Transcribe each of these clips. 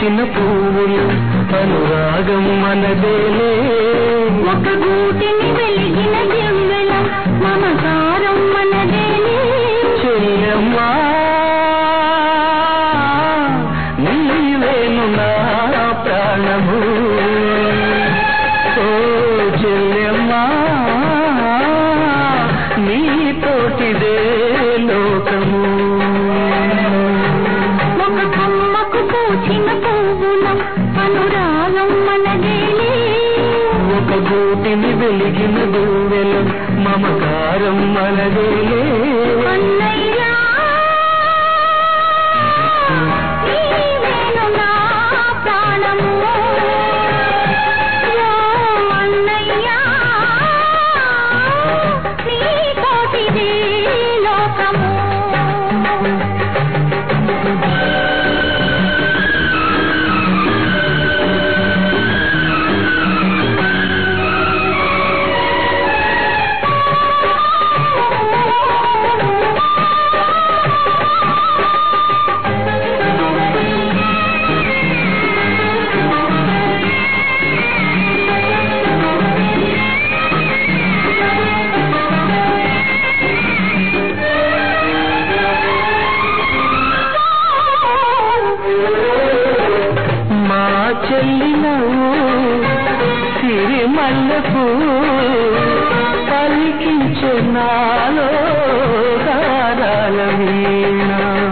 పూచిన పువ్వులు అనురాగం మనదేలే ఒక గూటిని వెలిగిన దివ్వెలం మమకారం మనదేలే చెల్లెమ్మా నీవేను నా ప్రాణము ఓ చెల్లెమ్మా నీతోటిదే లోకము ఒక కొమ్మకు పూచిన పువ్వులం అనురాగం మనదేలే ఒక గూటిని వెలిగిన దూవెలం మమకారం మనదేలే అన్నయ్యా నీవేను నా ప్రాణము ఓ అన్నయ్యా నీతోటిదే లోకము మా చెల్లి నవ్వు సిరిమల్లెపు పలికించే నాలో గారాల వీణ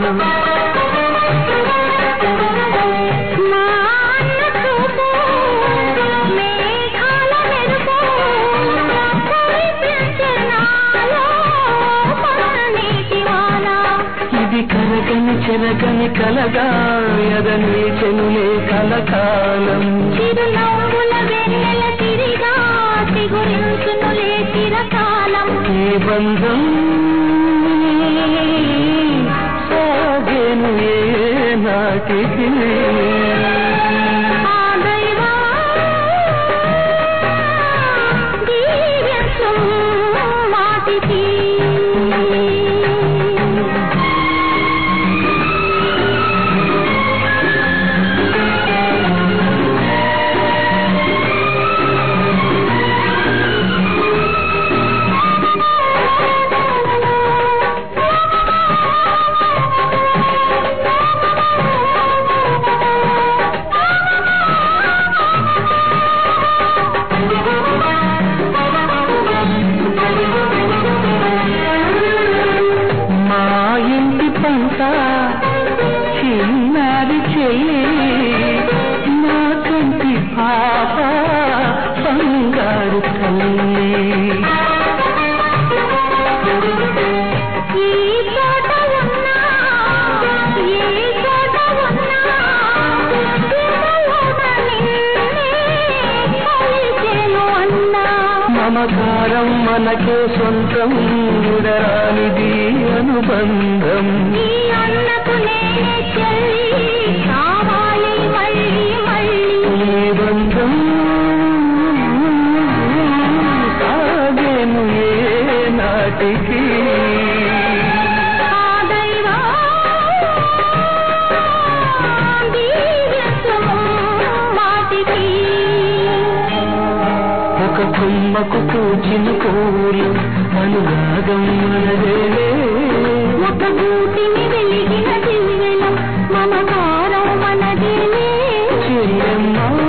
మా అన్న చూపు మేఘాల మెరుపు కురిపించే నాలో పన్నీటి వాన ఇది కరగని చెరగని కలగా ఎదని చెనులే కలకాలం చిరునవ్వుల వెన్నెల తిరిగా చిగురించునులే చిరకాలం ఈ బంధం సాగేను ఏ నాటికి ఆ దైవం దీవ్యత్వం మాటికి మా ఇంటి పంట చిన్నారి చెల్లి నా కంటి పాప బంగారు తల్లి ఈ చోట ఉన్నా ఏ చోట ఉన్నా పిల్లలోన నిన్నే కొలిచెను అన్నా మమకారం మనకే సొంతం విడరానిది అనుబంధం ఈ అన్నకు నేనే చెల్లి కావాలి మళ్ళీ మళ్ళీ ఈ బంధం సాగేను ఏ నాటికి ఆ దైవం దివ్యత్వము మాటికి ఒక కొమ్మకు పూచిన పూలు అనురాగం మనదేలే ఒక గూటిని వెలిగిన దివ్వెలం మమకారం మనదేలే చెల్లెమ్మా